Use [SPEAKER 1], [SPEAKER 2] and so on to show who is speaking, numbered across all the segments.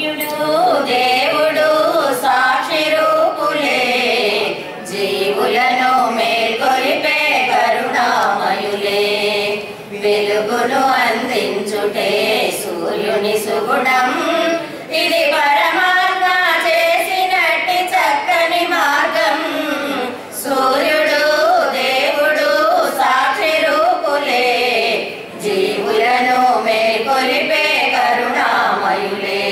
[SPEAKER 1] సూర్యుడు దేవుడు సాక్షి రూపులే జీవులను మేల్కొలిపే కరుణామయులే వెలుగును అందించుటే సూర్యుని సుగుణం ఇది పరమాత్మ చేసినట్టి చక్కని మార్గం సూర్యుడు దేవుడు సాక్షి రూపులే జీవులను మేల్కొలిపే కరుణామయులే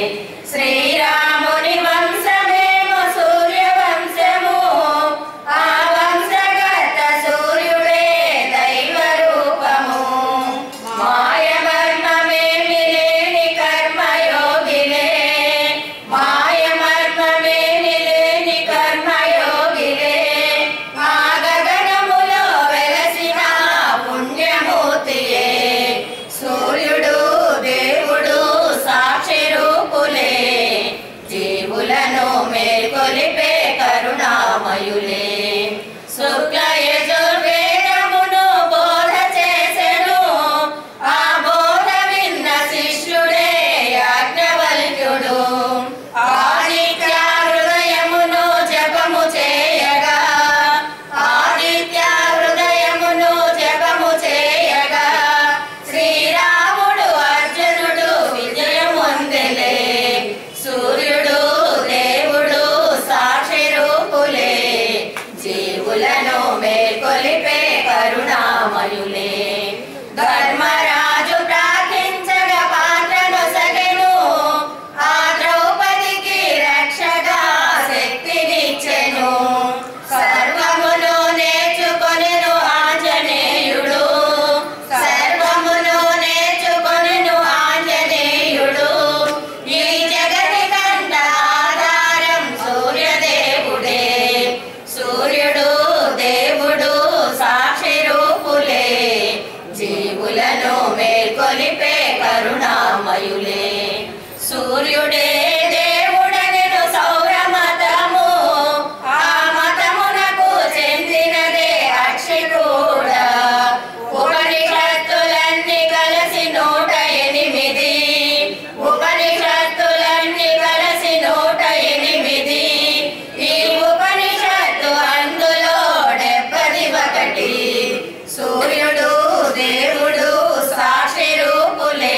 [SPEAKER 1] శ్రీరాముని వంశమేమో సూర్య వంశము ఆ వంశగత సూర్యుడే దైవ రూపము మాయ మర్మమేమి లేని కర్మయోగిలే మాయ మర్మమేమి లేని కర్మయోగిలే ఆ గగనములో వెలసిన పుణ్యమూర్తియే సూర్యుడు దేవుడు సాక్షి రూపులే జీవులను మేల్కొలిపే కరుణామయులే శుక్ల యజుర్వేదమును బోధ చేసెను ఆ బోధ విన్న శిష్యుడే యాజ్ఞవల్క్యుడు ఆదిత్య హృదయమును జపము చేయగా ఆదిత్య హృదయమును జపము చేయగా శ్రీరాముడు అర్జునుడు విజయముందెలే సూర్యుడు దేవుడు సాక్షి రూపులే జీవులను మేల్కొలిపే కరుణామయులే ధర్మరాజు ప్రార్థించగా పాత్రను సగెను ఆ ద్రౌపదికి రక్షగా శక్తినిచ్చెను సర్వమును నేర్చుకొనెను ఆంజనేయుడు సర్వమును నేర్చుకొనెను ఆంజనేయుడు ఈ జగతి కంట ఆధారం సూర్యదేవుడే సూర్యుడు దేవుడు సాక్షి రూపులే జీవులను మేల్కొలిపే కరుణామయులే సూర్యుడే దేవుడనెను సౌరమతము ఆ మతమునకు చెందినదే అక్షి కూడా ఉపనిషత్తులన్నీ కలిసి నూట ఎనిమిది ఉపనిషత్తులన్నీ కలిసి నూట ఎనిమిది ఈ ఉపనిషత్తు అందులో డెబ్బది ఒకటి సూర్యుడు దేవుడు సాక్షి రూపులే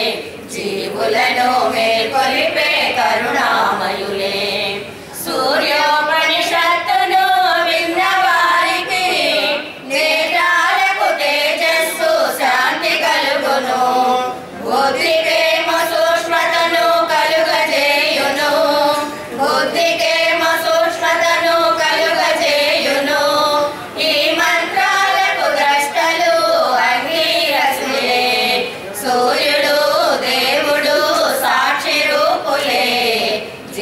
[SPEAKER 1] జీవులను మేల్కొలిపే కరుణామయులే సూర్యోపనిషత్తును విన్న వారికి నేత్రాలకు తేజస్సు శాంతి కలుగును బుద్ధికేమో సూక్ష్మతను కలుగజేయును బుద్ధికేమో సూక్ష్మతను కలుగజేయును ఈ మంత్రాలకు ద్రష్టలు అంగీరసులే సూర్యుడు దేవుడు సాక్షి రూపులే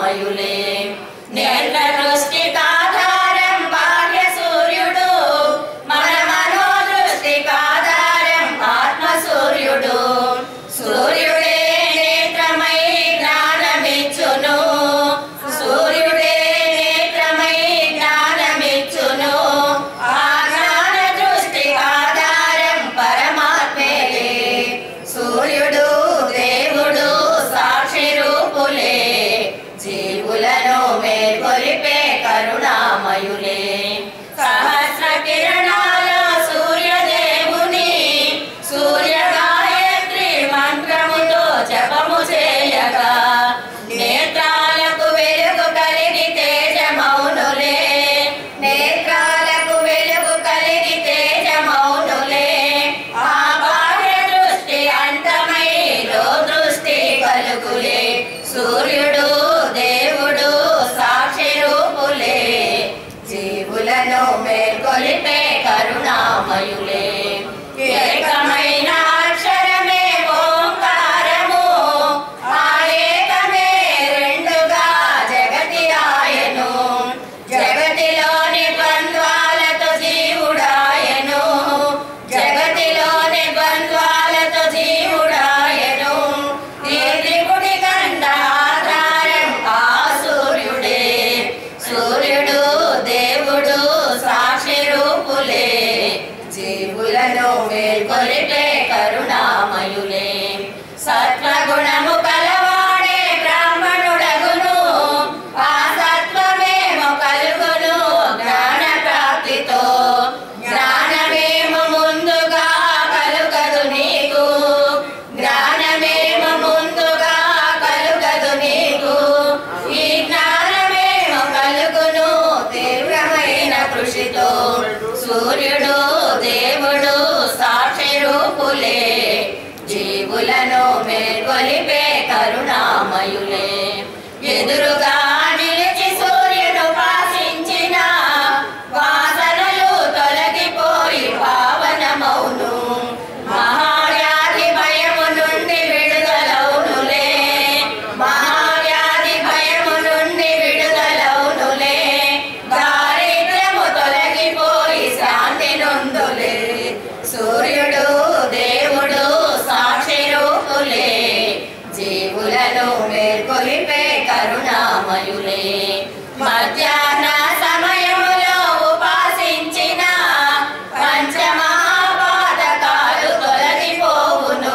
[SPEAKER 1] కరుణామయులే నేత్ర దృష్టికాధారం బాహ్య సూర్యుడు మన మనోదృష్టికాధారం ఆత్మ సూర్యుడు సూర్యుడే నేత్రమై జ్ఞానమిచ్చును సూర్యుడే నేత్రమై జ్ఞానమిచ్చును ఆ జ్ఞాన దృష్టికాధారం పరమాత్మేలే సూర్యుడు దేవుడు సాక్షి రూపులే జీవులను మేల్కొలిపే కరుణామయులే సహస్ర కిరణాల సూర్యదేవుని సూర్య గాయత్రి మంత్రముతో జపము చేయగా నేత్రాలకు వెలుగు కలిగి తేజమౌనులే నేత్రాలకు వెలుగు కలిగి తేజమౌనులే ఆ బాహ్య దృష్టి అంతమై లో దృష్టి కలుగులే సూర్యుడు దేవుడు సాక్షి రూపులే జీవులను మేల్కొలిపే కరుణామయులే ఏకమైన అక్షరమే ఓంకారము ఆ ఏకమే రెండుగా జగతి ఆయను జగతిలోని ద్వంద్వాలతో జీవుడాయను జగతిలోని ద్వంద్వాలతో జీవుడాయను ఈ త్రిపుడి కంట ఆధారం ఆ సూర్యుడే సూర్యుడు దేవుడు సాక్షి రూపులే జీవులను మేల్కొలిపే కరుణామయులే సత్వగుణము కలవాడే బ్రాహ్మణుడగును ఆ సత్వమేమో కలుగును జ్ఞాన ప్రాప్తితో జ్ఞానమేమో ముందుగా కలుగదు నీకు జ్ఞానమేమో ముందుగా కలుగదు నీకు ఈ జ్ఞానమేమో కలుగును తీవ్రమైన కృషితో సూర్యుడు దేవుడు సాక్షి రూపులే జీవులను మేల్కొలిపే కరుణామయులే ఎదురుగా నిలిచి సూర్యుడు పాసించిన వాసనలు తొలగిపోయి పావనమౌను మహావ్యాధి భయము నుండి విడుదలౌనులే మహావ్యాధి భయము నుండి విడుదలౌనులే దారిద్ర్యము తొలగిపోయి శాంతి నొందులే సూర్యుడు దేవుడు సాక్షి రూపులే జీవులను మేల్కొలిపే కరుణామయులే మధ్యాహ్న సమయములో ఉపాసించిన పంచమహాపాతకాలు తొలగిపోవును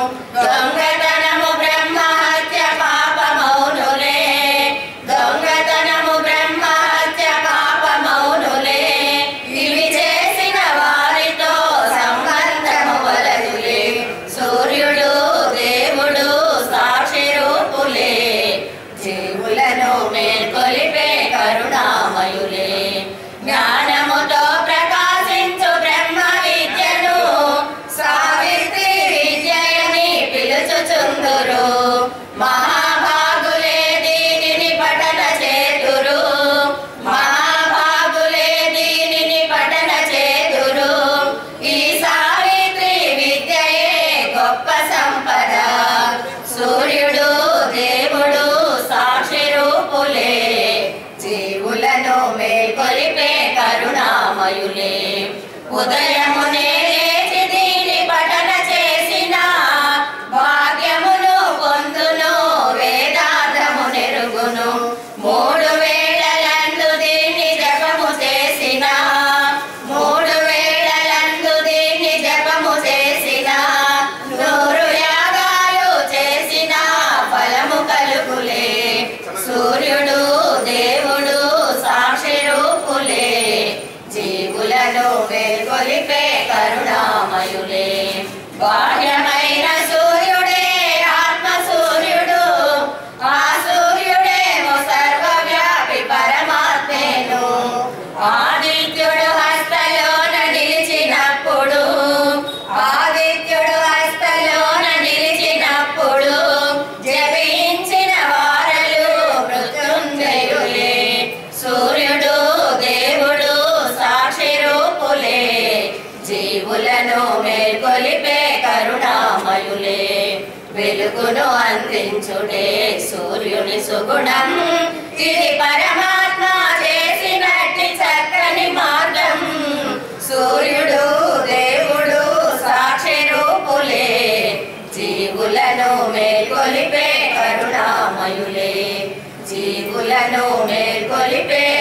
[SPEAKER 1] దొంగతనము బ్రహ్మహత్య పాపమౌనులే దొంగతనము బ్రహ్మహత్య పాపమౌనులే ఇవి చేసిన వారితో సంబంధము వలదులే సూర్యుడు దేవుడు సాక్షి రూపులే జీవులను మేల్కొలిపే కరుణామయులే జ్ఞానముతో ప్రకాశించు బ్రహ్మ విద్యను సావిత్రి విద్యని పిలుచుచుందురు మహాభాగులే దీనిని పఠన చేతురు మహాభాగులే దీనిని పఠన చేతురు ఈ సావిత్రి విద్యయే గొప్ప సంపద సూర్యుడు దేవుడు సాక్షి రూపులే జీవులను మేల్కొలిపే కరుణామయులే ఉదయమునే లేచి దీని పఠన చేసిన భాగ్యమును పొందును వేదాంతము నెరుగును మూడు వేళలందు దీన్ని జపము చేసిన మూడు వేళలందు దీన్ని జపము చేసిన నూరు యాగాలు చేసిన ఫలము కలుగులే సూర్యుడు దేవుడు సాక్షి రూపులే జీవులను మేల్కొలిపే కరుణామయులే బాహ్యమైన సూర్యుడే ఆత్మ సూర్యుడు ఆ సూర్యుడేమో సర్వవ్యాపి పరమాత్మేను ఆదిత్యుడు హస్తలోన నిలిచినప్పుడు ఆదిత్యుడు హస్తలోన నిలిచినప్పుడు జపించిన వారలు మృత్యుంజయులే సూర్యుడు దేవుడు సాక్షి రూపులే జీవులను మేల్కొలిపే కరుణామయులే వెలుగును అందించుటే సూర్యుని సుగుణం ఇది పరమాత్మ చేసినట్టి చక్కని మార్గం సూర్యుడు దేవుడు సాక్షి రూపులే జీవులను మేల్కొలిపే కరుణామయులే జీవులను మేల్కొలిపే